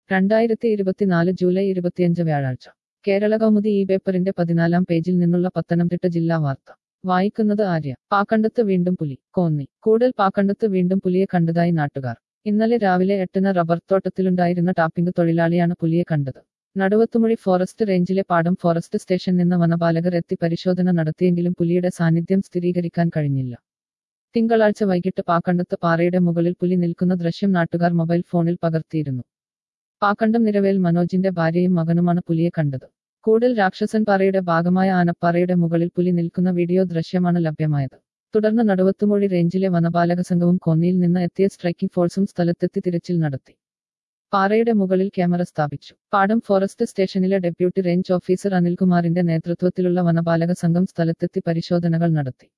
രണ്ടായിരത്തി ഇരുപത്തിനാല് ജൂലൈ ഇരുപത്തിയഞ്ച് വ്യാഴാഴ്ച കേരള കൗമുദി ഈ പേപ്പറിന്റെ പതിനാലാം പേജിൽ നിന്നുള്ള പത്തനംതിട്ട ജില്ലാ വാർത്ത വായിക്കുന്നത് ആര്യ പാക്കണ്ടത്ത് വീണ്ടും പുലി കോന്നി കൂടൽ പാക്കണ്ടത്ത് വീണ്ടും പുലിയെ കണ്ടതായി നാട്ടുകാർ ഇന്നലെ രാവിലെ എട്ടിന് റബ്ബർ തോട്ടത്തിലുണ്ടായിരുന്ന ടാപ്പിംഗ് തൊഴിലാളിയാണ് പുലിയെ കണ്ടത് നടുവത്തുമൊഴി ഫോറസ്റ്റ് റേഞ്ചിലെ പാടം ഫോറസ്റ്റ് സ്റ്റേഷൻ നിന്ന് വനപാലകർ എത്തി പരിശോധന നടത്തിയെങ്കിലും പുലിയുടെ സാന്നിധ്യം സ്ഥിരീകരിക്കാൻ കഴിഞ്ഞില്ല തിങ്കളാഴ്ച വൈകിട്ട് പാക്കണ്ടത്ത് പാറയുടെ മുകളിൽ പുലി നിൽക്കുന്ന ദൃശ്യം നാട്ടുകാർ മൊബൈൽ ഫോണിൽ പകർത്തിയിരുന്നു പാക്കണ്ടം നിരവേൽ മനോജിന്റെ ഭാര്യയും മകനുമാണ് പുലിയെ കണ്ടത് കൂടൽ രാക്ഷസൻ പാറയുടെ ഭാഗമായ ആനപ്പാറയുടെ മുകളിൽ പുലി നിൽക്കുന്ന വീഡിയോ ദൃശ്യമാണ് ലഭ്യമായത് തുടർന്ന് നടുവത്തുമൊഴി റേഞ്ചിലെ വനപാലക സംഘവും കോന്നിയിൽ നിന്ന് എത്തിയ സ്ട്രൈക്കിംഗ് ഫോഴ്സും സ്ഥലത്തെത്തി തിരച്ചിൽ നടത്തി പാറയുടെ മുകളിൽ ക്യാമറ സ്ഥാപിച്ചു പാടം ഫോറസ്റ്റ് സ്റ്റേഷനിലെ ഡെപ്യൂട്ടി റേഞ്ച് ഓഫീസർ അനിൽകുമാറിന്റെ നേതൃത്വത്തിലുള്ള വനപാലക സംഘം സ്ഥലത്തെത്തി പരിശോധനകൾ നടത്തി